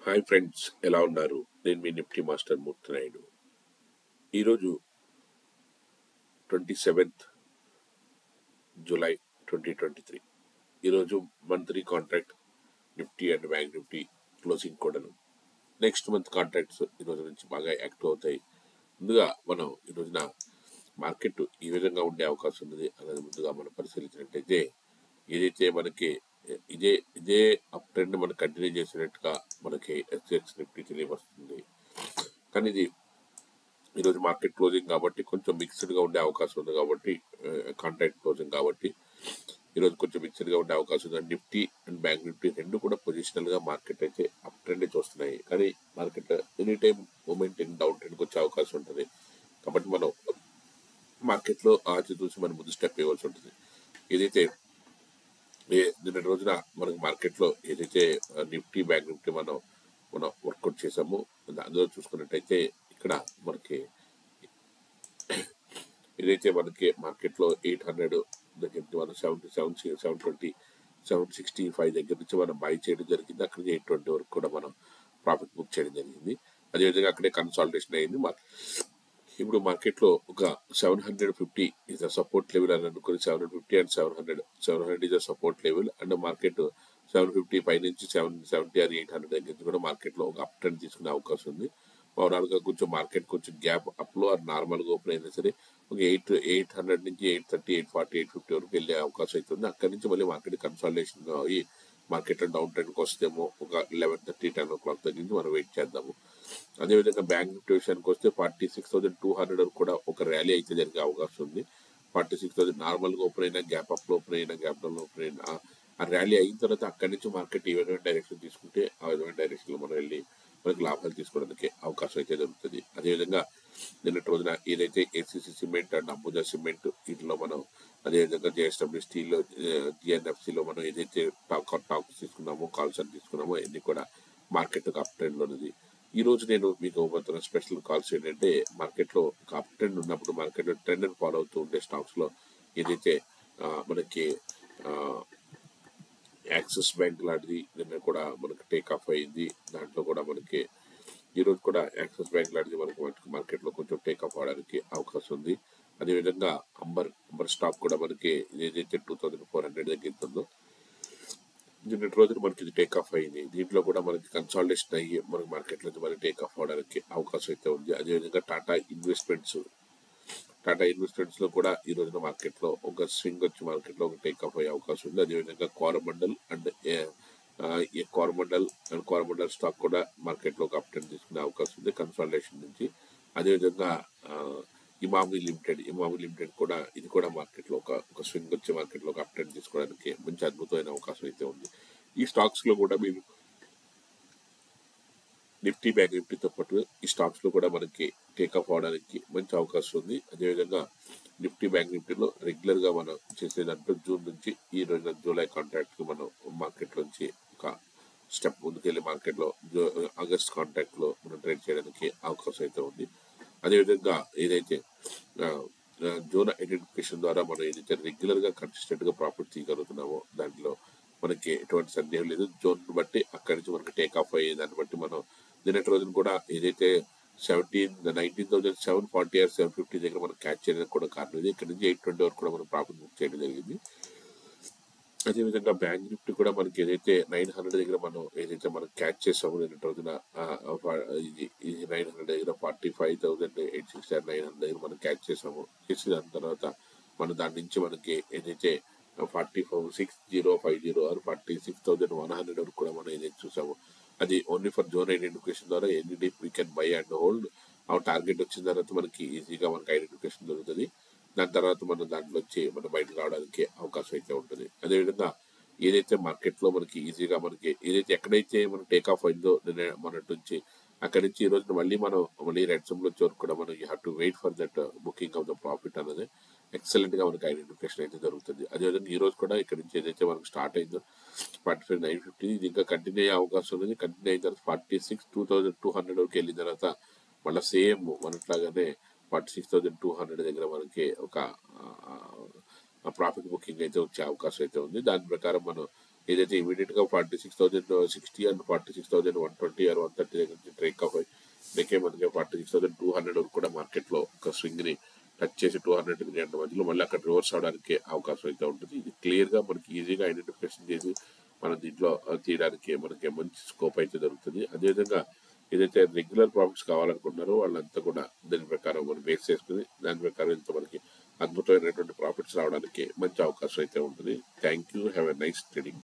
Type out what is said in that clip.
hi friends ఎలా ఉన్నారు నేను మీ నిఫ్టీ మాస్టర్ మూర్తి నాయుడు ఈరోజు twenty seventh July twenty twenty three ఈరోజు monthly contract Nifty and bank Nifty closing కూడాను నెక్స్ట్ మంత్ కాంట్రాక్ట్స్ ఈరోజు నుంచి బాగా యాక్టివ్ అవుతాయి ముందుగా మనం ఈ రోజున మార్కెట్ ఈ విధంగా ఉండే అవకాశం ఉన్నది అనేది ముందుగా మనం పరిశీలించినట్టయితే ఏదైతే మనకి ఇదే ఇదే అప్ ట్రెండ్ మనం కంటిన్యూ చేసినట్టుగా మనకి ఎస్ఎక్స్ నిఫ్టీ తెలియవస్తుంది కానీ ఇది ఈరోజు మార్కెట్ క్లోజింగ్ కాబట్టి కొంచెం మిక్స్డ్గా ఉండే అవకాశం ఉంది కాబట్టి కాంట్రాక్ట్ క్లోజింగ్ కాబట్టి ఈరోజు కొంచెం మిక్స్డ్గా ఉండే అవకాశం ఉంది నిఫ్టీ అండ్ బ్యాంక్ నిఫ్టీ రెండు కూడా పొజిషనల్గా మార్కెట్ అయితే అప్ ట్రెండ్ చూస్తున్నాయి కానీ market any time moment in down ట్రెండ్కి వచ్చే అవకాశం ఉంటుంది కాబట్టి మనం మార్కెట్లో ఆచి చూసి మనం ముందు స్టెప్ వేయవలసి ఉంటుంది ఏదైతే ఏ నిన్నటి రోజున మనకి మార్కెట్లో ఏదైతే ఆ, నిఫ్టీ బ్యాంక్ నిఫ్టీ మనం మనం వర్కౌట్ చేసామో అందులో చూసుకున్నట్టయితే ఇక్కడ మనకి ఏదైతే మనకి మార్కెట్లో ఎయిట్ హండ్రెడ్ దగ్గర నుంచి మనం seventy seven seven twenty seven sixty five దగ్గర నుంచి మనం బై చేయడం జరిగింది అక్కడి నుంచి ఎయిట్ ట్వంటీ వరకు కూడా మనం ప్రాఫిట్ బుక్ చేయడం జరిగింది అదేవిధంగా అక్కడే కన్సాలిడేషన్ అయింది మా- ఇప్పుడు మార్కెట్లో ఒక seven hundred fifty is the support level అని అనుకుని seven hundred fifty and seven hundred seven hundred is the support level and market seven fifty పై నుంచి seven seventy or eight hundred దగ్గర నుంచి కూడా మార్కెట్లో ఒక అప్ ట్రెండ్ తీసుకునే అవకాశం ఉంది ఓవరాల్ గా కొంచెం మార్కెట్ కొంచెం గ్యాప్ అప్ లో ఆర్ నార్మల్ గా ఓపెన్ అయినా సరే ఒక ఎయిట్ ఎయిట్ హండ్రెడ్ నుంచి eight thirty eight forty eight fifty వరకు వెళ్ళే అవకాశం అవుతుంది అక్కడి నుంచి మళ్ళీ మార్కెట్ కన్సాలిడేషన్ అయ్యి మార్కెట్ డౌన్ ట్రెండ్కి వస్తేమో ఒక eleven thirty ten o'clock దగ్గర నుంచి మనం వెయిట్ చేద్దాము అదేవిధంగా బ్యాంక్ నిఫ్టీ విషయానికి వస్తే forty six thousand two hundred వరకు కూడా ఒక ర్యాలీ అయితే జరిగే అవకాశం ఉంది ఫార్టీ సిక్స్ థౌసండ్ నార్మల్గా ఓపెన్ అయినా గ్యాప్ అప్ లో ఓపెన్ అయినా గ్యాప్ డౌన్ ఓపెన్ అయినా ఆ- ఆ ర్యాలీ అయిన తర్వాత అక్కడి నుంచి మార్కెట్ ఈ విధమైన డైరెక్షన్ తీసుకుంటే ఆ విధమైన డైరెక్షన్ లో మనం వెళ్ళి మనకి లాభాలు తీసుకోవడానికి అవకాశం అయితే దొరుకుతుంది అదేవిధంగా నిన్నటి రోజున ఏదైతే ACC cement and Ambuja cement వీటిలో మనం అదేవిధంగా జేఎస్డబ్ల్యూ స్టీల్ జిఎన్ఎఫ్సిలో మనం ఏదైతే టాక్ టాక్స్ తీసుకున్నామో కాల్స్ అని తీసుకున్నామో అన్ని కూడా మార్కెట్ అప్ ట్రెండ్ లో ఉన్నది ఈ రోజు నేను మీకు ఇవ్వబోతున్న స్పెషల్ కాల్స్ ఏంటంటే మార్కెట్ లో ఒక అప్ ట్రెండ్ ఉన్నప్పుడు మార్కెట్ ట్రెండ్ ఫాలో అవుతూ ఉండే స్టాక్స్ లో ఏదైతే ఆ, మనకి ఆ, యాక్సిస్ బ్యాంక్ లాంటిది నిన్న కూడా మనకి టేక్ ఆఫ్ అయింది దాంట్లో కూడా మనకి ఈ రోజు కూడా యాక్సిస్ బ్యాంక్ లాంటిది మనకి మార్కెట్ లో కొంచెం టేక్ ఆఫ్ అవడానికి అవకాశం ఉంది అదేవిధంగా అంబర్ అంబర్ స్టాక్ కూడా మనకి ఏదైతే టూ థౌసండ్ ఫోర్ హండ్రెడ్ దగ్గర ఉందో నిన్నటి రోజున మనకి ఇది టేక్ ఆఫ్ అయింది దీంట్లో కూడా మనకి కన్సాలిడేషన్ అయ్యి మనకి మార్కెట్ నుంచి మనకి టేక్ ఆఫ్ అవడానికి అవకాశం అయితే ఉంది అదేవిధంగా టాటా ఇన్వెస్ట్మెంట్స్ టాటా ఇన్వెస్ట్మెంట్స్ లో కూడా ఈ రోజున మార్కెట్ లో ఒక స్వింగ్ వచ్చి మార్కెట్ లో ఒక టేక్ ఆఫ్ అయ్యే అవకాశం ఉంది అదేవిధంగా కోరమండల్ అండ్ ఈ కోరమండల్ అండ్ కోరమండల్ స్టాక్ కూడా మార్కెట్ లో ఒక అప్డేట్ తీసుకునే అవకాశం ఉంది కన్సాలిడేషన్ నుంచి అదేవిధంగా ఆ, ఇమామి లిమిటెడ్ ఇమామి లిమిటెడ్ కూడా ఇది కూడా మార్కెట్ లో ఒక ఒక స్వింగ్ వచ్చి మార్కెట్ లో ఒక అప్డేట్ తీసుకోవడానికి మంచి అద్భుతమైన అవకాశం అయితే ఉంది ఈ స్టాక్స్ లో కూడా మీరు నిఫ్టీ బ్యాంక్ నిఫ్టీతో పాటు ఈ స్టాక్స్ లో కూడా మనకి టేక్ ఆఫ్ అవడానికి మంచి అవకాశం ఉంది అదేవిధంగా నిఫ్టీ బ్యాంక్ నిఫ్టీలో రెగ్యులర్ గా మనం చేసేదంటే జూన్ నుంచి ఈ రోజున జూలై కాంట్రాక్ట్ కి మనం మార్కెట్ నుంచి ఒక స్టెప్ ముందుకెళ్ళి మార్కెట్ లో జూ- ఆగస్ట్ కాంట్రాక్ట్ లో మనం ట్రేడ్ చేయడానికి అవకాశం అయితే ఉంది అదేవిధంగా ఏదైతే ఆ, ఆ, జోన్ ఐడెంటిఫికేషన్ ద్వారా మనం ఏదైతే రెగ్యులర్ గా కన్సిస్టెంట్ గా ప్రాఫిట్ తీయగలుగుతున్నామో దాంట్లో మనకి ఎటువంటి సందేహం లేదు జోన్ బట్టి అక్కడి నుంచి మనకి టేక్ ఆఫ్ అయ్యే దాన్ని బట్టి మనం నిన్నటి రోజున కూడా ఏదైతే seventeen nineteen thousand seven forty or seven fifty దగ్గర మనం క్యాచ్ చేయడానికి కూడా కారణం ఇది ఇక్కడ నుంచి ఎయిట్ ట్వంటీ వరకు కూడా మనం ప్రాఫిట్ బుక్ చేయడం జరిగింది అదేవిధంగా బ్యాంక్ నిఫ్టీ కూడా మనకి ఏదైతే నైన్ హండ్రెడ్ దగ్గర మనం ఏదైతే మనం క్యాచ్ చేసామో నిన్నటి రోజున ఆ, ఆ, ఫా- ఇది ఇది నైన్ హండ్రెడ్ దగ్గర forty five thousand eight sixty nine hundred దగ్గర మనం క్యాచ్ చేసాము చేసి దాని తర్వాత మనం దాని నుంచి మనకి ఏదైతే forty four six zero five zero or forty six thousand one hundred వరకు కూడా మనం ఏదైతే చూసాము అది ఓన్లీ ఫర్ జోన్ ఐడెంటిఫికేషన్ ద్వారా any day we can buy and hold ఆ టార్గెట్ వచ్చిన తర్వాత మనకి ఈజీగా మనకి ఐడెంటిఫికేషన్ దొరుకుతుంది దాని తర్వాత మనం దాంట్లో వచ్చి మనం బయటకు రావడానికి అవకాశం అయితే ఉంటుంది అదేవిధంగా ఏదైతే మార్కెట్ లో మనకి ఈజీగా మనకి ఏదైతే ఎక్కడైతే మనం టేక్ ఆఫ్ అయిందో నిన్న మొన్నటి నుంచి అక్కడి నుంచి ఈ రోజు మళ్ళీ మనం మళ్ళీ రెడ్ సమ్ లో వచ్చే కూడా మనం you have to wait for that booking of the profit అనేది ఎక్సలెంట్ గా మనకి ఐడెంటిఫికేషన్ అయితే జరుగుతుంది అదేవిధంగా ఈ రోజు కూడా ఇక్కడ నుంచి ఏదైతే మనకు స్టార్ట్ అయిందో ఫార్టీ ఫైవ్ నైన్ ఫిఫ్టీ ఇది ఇంకా కంటిన్యూ అయ్యే అవకాశం ఉంది కంటిన్యూ అయిన తర్వాత forty six two thousand two hundred వరకు వెళ్ళిన తర్వాత మళ్ళీ సేమ్ మనట్లాగానే forty six thousand two hundred దగ్గర మనకి ఒక ప్రాఫిట్ బుకింగ్ అయితే వచ్చే అవకాశం అయితే ఉంది దాని ప్రకారం మనం ఏదైతే ఇమీడియట్ గా forty six thousand sixty and forty six thousand one twenty or one thirty దగ్గర నుంచి బ్రేక్ ఆఫ్ బ్రేక్ అయ్యి మనకి forty six thousand two hundred వరకు కూడా మార్కెట్ లో ఒక స్వింగ్ ని టచ్ చేసి టూ హండ్రెడ్ త్రీ హండ్రెడ్ మధ్యలో మళ్ళీ అక్కడ రివర్స్ అవడానికి అవకాశం అయితే ఉంటుంది ఇది క్లియర్ గా మనకి ఈజీగా ఐడెంటిఫికేషన్ చేసి మనం దీంట్లో ఆ, తీయడానికి మనకి మంచి స్కోప్ అయితే దొరుకుతుంది అదేవిధంగా ఏదైతే రెగ్యులర్ ప్రాఫిట్స్ కావాలనుకుంటున్నారో వాళ్ళంతా కూడా దాని ప్రకారం మనం బేస్ చేసుకుని దాని ప్రకారం ఇంత మనకి అద్భుతమైనటువంటి ప్రాఫిట్స్ రావడానికి మంచి అవకాశం అయితే ఉంటుంది thank you have a nice trading